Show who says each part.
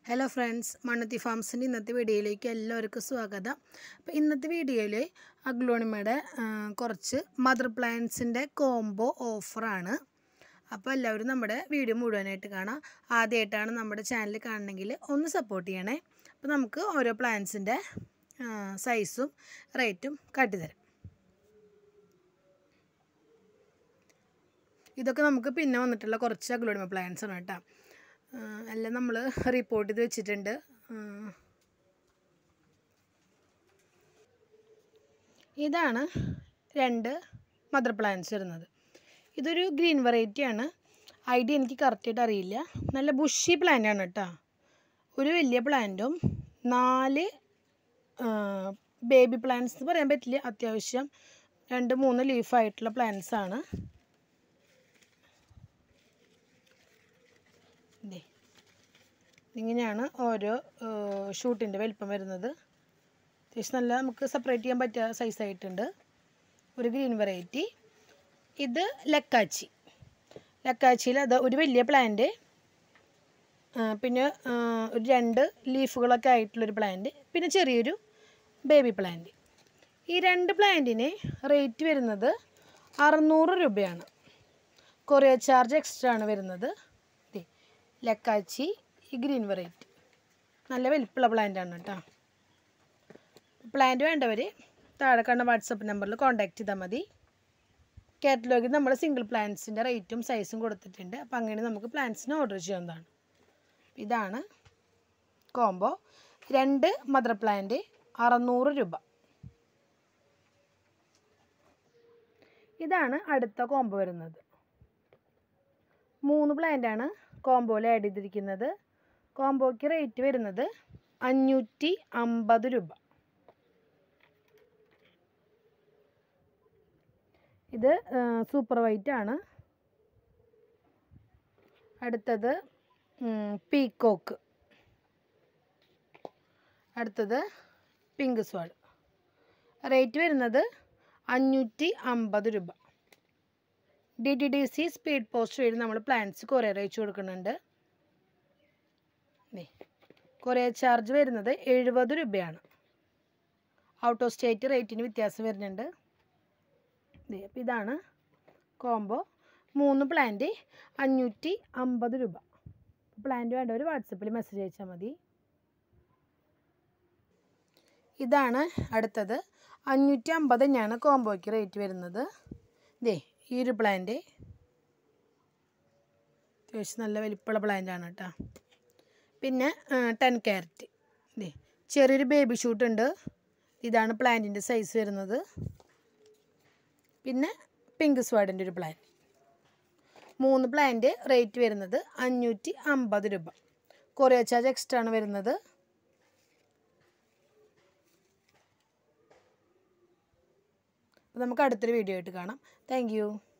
Speaker 1: hello friends മണ്ണത്തി ഫാംസിൻ്റെ ഇന്നത്തെ വീഡിയോയിലേക്ക് എല്ലാവർക്കും സ്വാഗതം അപ്പോൾ ഇന്നത്തെ വീഡിയോയിൽ അഗ്ലോണിമയുടെ കുറച്ച് മദർ പ്ലാന്റ്സിൻ്റെ കോംബോ ഓഫറാണ് അപ്പോൾ എല്ലാവരും നമ്മുടെ വീഡിയോ മുഴുവനായിട്ട് കാണാം ആദ്യമായിട്ടാണ് നമ്മുടെ ചാനൽ കാണണമെങ്കിൽ ഒന്ന് സപ്പോർട്ട് ചെയ്യണേ അപ്പോൾ നമുക്ക് ഓരോ പ്ലാന്റ്സിൻ്റെ സൈസും റേറ്റും കാട്ടിത്തരാം ഇതൊക്കെ നമുക്ക് പിന്നെ വന്നിട്ടുള്ള കുറച്ച് അഗ്ലോണിമ പ്ലാന്റ്സ് ആണ് കേട്ടോ എല്ലാം നമ്മൾ റിപ്പോർട്ട് ചെയ്ത് വെച്ചിട്ടുണ്ട് ഇതാണ് രണ്ട് മദർ പ്ലാന്റ്സ് വരുന്നത് ഇതൊരു ഗ്രീൻ വെറൈറ്റിയാണ് ഐഡിയ എനിക്ക് കറക്റ്റായിട്ട് അറിയില്ല നല്ല ബുഷി പ്ലാന്റ് ആണ് കേട്ടോ ഒരു വലിയ പ്ലാന്റും നാല് ബേബി പ്ലാന്റ്സ് എന്ന് പറയാൻ പറ്റില്ല അത്യാവശ്യം രണ്ട് മൂന്ന് ലീഫായിട്ടുള്ള പ്ലാന്റ്സ് ആണ് ഇതേ ഇങ്ങനെയാണ് ഓരോ ഷൂട്ടിൻ്റെ വലിപ്പം വരുന്നത് അത്യാവശ്യം നല്ല നമുക്ക് സെപ്പറേറ്റ് ചെയ്യാൻ പറ്റിയ സൈസായിട്ടുണ്ട് ഒരു ഗ്രീൻ വെറൈറ്റി ഇത് ലക്കാച്ചി ലക്കാച്ചിയിൽ അത് ഒരു വലിയ പ്ലാന്റ് പിന്നെ ഒരു രണ്ട് ലീഫുകളൊക്കെ ആയിട്ടുള്ളൊരു പ്ലാന്റ് പിന്നെ ചെറിയൊരു ബേബി പ്ലാന്റ് ഈ രണ്ട് പ്ലാന്റിന് റേറ്റ് വരുന്നത് അറുന്നൂറ് രൂപയാണ് കൊറിയർ ചാർജ് എക്സ്ട്രാ ആണ് വരുന്നത് ലക്കാച്ചി ഈ ഗ്രീൻ വെറൈറ്റി നല്ല വലിപ്പമുള്ള പ്ലാന്റ് ആണ് കേട്ടോ പ്ലാന്റ് വേണ്ടവർ താഴെ കാണുന്ന വാട്സപ്പ് നമ്പറിൽ കോൺടാക്റ്റ് ചെയ്താൽ മതി കാറ്റലോഗിൽ നമ്മൾ സിംഗിൾ പ്ലാന്റ്സിൻ്റെ റേറ്റും സൈസും കൊടുത്തിട്ടുണ്ട് അപ്പോൾ അങ്ങനെ നമുക്ക് പ്ലാന്റ്സിന് ഓർഡർ ചെയ്യാവുന്നതാണ് ഇതാണ് കോംബോ രണ്ട് മദർ പ്ലാന്റ് അറുന്നൂറ് രൂപ ഇതാണ് അടുത്ത കോംബോ വരുന്നത് മൂന്ന് പ്ലാന്റാണ് കോംബോയിൽ ആഡ് ചെയ്തിരിക്കുന്നത് കോംബോയ്ക്ക് റേറ്റ് വരുന്നത് അഞ്ഞൂറ്റി അമ്പത് രൂപ ഇത് സൂപ്പർ വൈറ്റ് ആണ് അടുത്തത് പീക്കോക്ക് അടുത്തത് പിങ്ക് സ്വാഡ് റേറ്റ് വരുന്നത് അഞ്ഞൂറ്റി അമ്പത് രൂപ D T D C speed post വഴി നമ്മൾ പ്ലാൻസ് കൊറിയർ അയച്ചു കൊടുക്കുന്നുണ്ട് കൊറിയർ ചാർജ് വരുന്നത് എഴുപത് രൂപയാണ് ഔട്ട് ഓഫ് സ്റ്റേറ്റ് റേറ്റിന് വ്യത്യാസം വരുന്നുണ്ട് അപ്പോൾ ഇതാണ് കോംബോ മൂന്ന് പ്ലാന്റ് അഞ്ഞൂറ്റി അമ്പത് രൂപ പ്ലാന്റ് വേണ്ടവർ വാട്സപ്പിൽ മെസ്സേജ് അയച്ചാൽ മതി ഇതാണ് അടുത്തത് അഞ്ഞൂറ്റി അമ്പത് തന്നെയാണ് കോംബോയ്ക്ക് റേറ്റ് വരുന്നത് ദേ ഈ ഒരു പ്ലാന്റ് അത്യാവശ്യം നല്ല വലിപ്പമുള്ള പ്ലാന്റ് ആണ് കേട്ടോ പിന്നെ ടെൻ ക്യാരറ്റ് ദേ ചെറിയൊരു ബേബി ഷൂട്ട് ഉണ്ട് ഇതാണ് പ്ലാന്റിൻ്റെ സൈസ് വരുന്നത് പിന്നെ പിങ്ക് സ്വാഡിൻ്റെ ഒരു പ്ലാന്റ് മൂന്ന് പ്ലാന്റ് റേറ്റ് വരുന്നത് അഞ്ഞൂറ്റി അമ്പത് രൂപ കൊറിയർ ചാർജ് എക്സ്ട്രാ ആണ് വരുന്നത് നമുക്ക് അടുത്തൊരു വീഡിയോ ആയിട്ട് കാണാം താങ്ക്